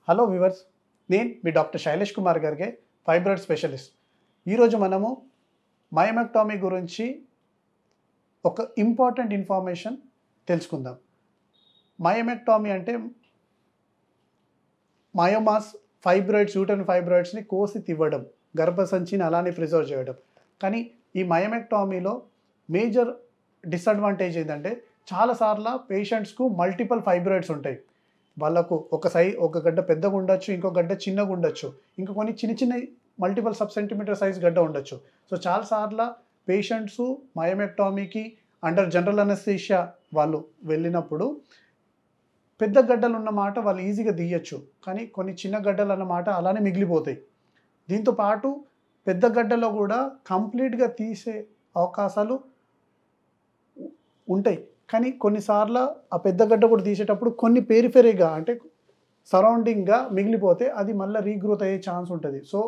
Hello viewers నేను మీ doctor Shailesh Kumar గారికి fibroid specialist ఈరోజు మనము మయోమెక్టామీ గురించి ఒక ఇంపార్టెంట్ ఇన్ఫర్మేషన్ తెలుసుకుందాం మయోమెక్టామీ అంటే మయోమాస్ ఫైబ్రాయిడ్స్ యూటన్ ఫైబ్రాయిడ్స్ని కోసి తివ్వడం గర్భసంచిని అలానే ప్రిజర్వ్ చేయడం కానీ ఈ మయోమెక్టామీలో మేజర్ డిసడ్వాంటేజ్ ఏంటంటే చాలాసార్లు పేషెంట్స్కు మల్టిపల్ ఫైబ్రాయిడ్స్ ఉంటాయి వాళ్ళకు ఒక సై ఒక గడ్డ పెద్దగా ఉండొచ్చు ఇంకో గడ్డ చిన్నగా ఉండొచ్చు ఇంకా కొన్ని చిన్న చిన్న మల్టిపల్ సబ్ సెంటీమీటర్ సైజ్ గడ్డ ఉండొచ్చు సో చాలాసార్లు పేషెంట్స్ మయోమెక్టామీకి అండర్ జనరల్ అనస్థీషియా వాళ్ళు వెళ్ళినప్పుడు పెద్ద గడ్డలు ఉన్న మాట వాళ్ళు ఈజీగా తీయచ్చు కానీ కొన్ని చిన్న గడ్డలు అన్న మాట అలానే మిగిలిపోతాయి దీంతో పాటు పెద్ద గడ్డలో కూడా కంప్లీట్గా తీసే అవకాశాలు ఉ- ఉంటాయి కానీ కొన్నిసార్లు ఆ పెద్ద గడ్డ కూడా తీసేటప్పుడు కొన్ని పేరిఫెరీగా అంటే సరౌండింగ్గా మిగిలిపోతే అది మళ్ళీ రీగ్రోత్ అయ్యే ఛాన్స్ ఉంటుంది so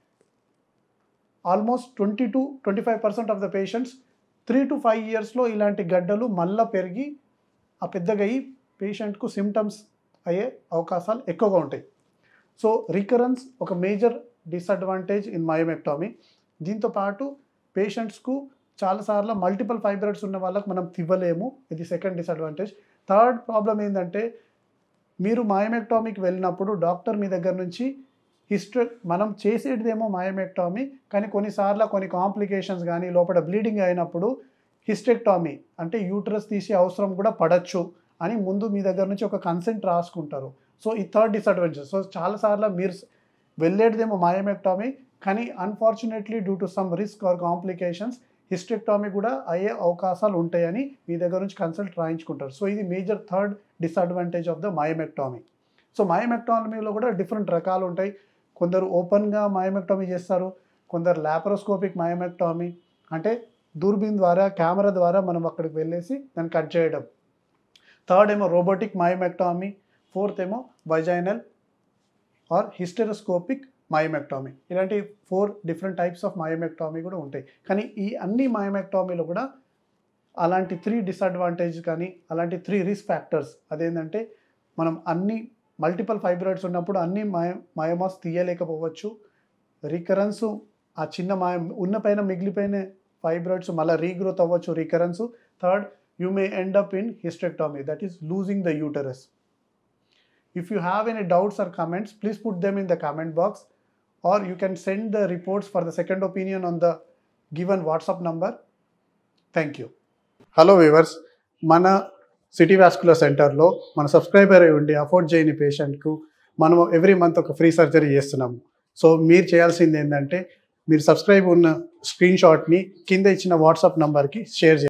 almost twenty to twenty five percent of the patients three to five ఇయర్స్లో ఇలాంటి గడ్డలు మళ్ళీ పెరిగి ఆ పెద్దగా అయ్యి పేషెంట్కు సిమ్టమ్స్ అయ్యే అవకాశాలు ఎక్కువగా ఉంటాయి సో రికరెన్స్ ఒక మేజర్ డిసడ్వాంటేజ్ ఇన్ మయోమెక్టామీ దీంతో పాటు పేషెంట్స్కు చాలాసార్లు మల్టిపుల్ ఫైబ్రాయిడ్స్ ఉన్న వాళ్ళకు మనం తివ్వలేము ఇది సెకండ్ డిసడ్వాంటేజ్ థర్డ్ ప్రాబ్లం ఏంటంటే మీరు మయోమెక్టామీకి వెళ్ళినప్పుడు డాక్టర్ మీ దగ్గర నుంచి హిస్టరీ మనం చేసేటిదేమో మయోమెక్టామీ కానీ కొన్నిసార్లు కొన్ని కాంప్లికేషన్స్ కానీ లోపల బ్లీడింగ్ అయినప్పుడు హిస్టెక్టామీ అంటే యూటరస్ తీసే అవసరం కూడా పడచ్చు అని ముందు మీ దగ్గర నుంచి ఒక కన్సెంట్ రాసుకుంటారు సో ఈ థర్డ్ డిసడ్వాంటేజ్ సో చాలాసార్లు మీరు వెళ్ళేటిదేమో మయోమెక్టామీ కానీ unfortunately due to some risk or complications hysterectomy కూడా అయ్యే అవకాశాలు ఉంటాయని మీ దగ్గర నుంచి కన్సల్ట్ రాయించుకుంటారు సో ఇది major third disadvantage of the myomectomy so మయోమెక్టామీలో కూడా డిఫరెంట్ రకాలు ఉంటాయి కొందరు ఓపెన్గా మయోమెక్టామీ చేస్తారు కొందరు లాపరోస్కోపిక్ మయోమెక్టామీ అంటే దూర్బీన్ ద్వారా కెమెరా ద్వారా మనం అక్కడికి వెళ్ళేసి దాన్ని కట్ చేయడం థర్డ్ ఏమో రోబోటిక్ మయోమెక్టామీ ఫోర్త్ ఏమో వైజైనల్ ఆర్ హిస్టెరోస్కోపిక్ మయోమెక్టామీ ఇలాంటి four different types of myomectomy కూడా ఉంటాయి కానీ ఈ అన్ని మయోమెక్టామీలో కూడా అలాంటి త్రీ డిసడ్వాంటేజ్ కానీ అలాంటి త్రీ రిస్క్ ఫ్యాక్టర్స్ అదేంటంటే మనం అన్ని మల్టిపల్ ఫైబ్రాయిడ్స్ ఉన్నప్పుడు అన్ని మయ మయోమాస్ తీయలేకపోవచ్చు రికరెన్స్ ఆ చిన్న మయ ఉన్న పైన మిగిలిపోయిన ఫైబ్రాయిడ్స్ మళ్ళీ రీగ్రోత్ అవ్వచ్చు recurrence third you may end up in hysterectomy that is losing the uterus If you have any doubts or comments, please put them in the comment box or you can send the reports for the second opinion on the given WhatsApp number. Thank you. Hello viewers మన city vascular సెంటర్లో మన subscriber అయి ఉండి afford చేయని పేషెంట్కు మనం every month ఒక free surgery చేస్తున్నాము సో మీరు చేయాల్సింది ఏంటంటే మీరు సబ్స్క్రైబ్ ఉన్న స్క్రీన్ షాట్ని కింద ఇచ్చిన వాట్సాప్ నంబర్కి షేర్ చేయాలి